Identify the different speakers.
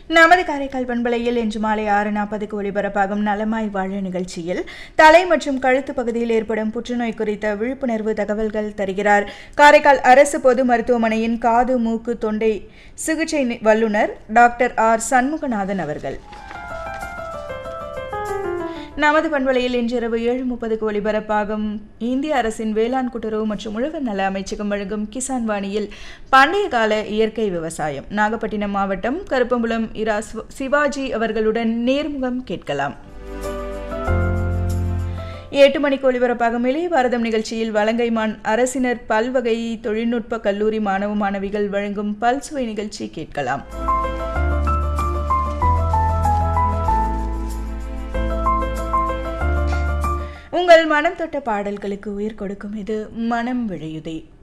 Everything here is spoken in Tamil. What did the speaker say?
Speaker 1: நமது காரைக்கால் பண்பலையில் இன்று மாலை ஆறு நாற்பதுக்கு ஒலிபரப்பாகும் நலமாய் வாழ நிகழ்ச்சியில் தலை மற்றும் கழுத்து பகுதியில் ஏற்படும் புற்றுநோய் குறித்த விழிப்புணர்வு தகவல்கள் தருகிறார் காரைக்கால் அரசு பொது மருத்துவமனையின் காது மூக்கு தொண்டை சிகிச்சை நி- வல்லுநர் டாக்டர் ஆர் சண்முகநாதன் அவர்கள் நமது பண்பலையில் இன்றிரவு ஏழு முப்பதுக்கு ஒலிபரப்பாகும் இந்திய அரசின் வேளாண் கூட்டுறவு மற்றும் உழவர் நல அமைச்சகம் வழங்கும் கிசான் வாணியில் பண்டைய கால இயற்கை விவசாயம் நாகப்பட்டினம் மாவட்டம் கருப்பம்புலம் இரா சிவ- சிவாஜி அவர்களுடன் நேர்முகம் கேட்கலாம் எட்டு மணிக்கு ஒலிபரப்பாகும் இளைய பாரதம் நிகழ்ச்சியில் வலங்கைமான் அரசினர் பல்வகை தொழில்நுட்ப கல்லூரி மாணவ மாணவிகள் வழங்கும் பல்சுவை நிகழ்ச்சி கேட்கலாம் உங்கள் மனம் தொட்ட பாடல்களுக்கு உயிர் கொடுக்கும் இது மனம் விழையுதே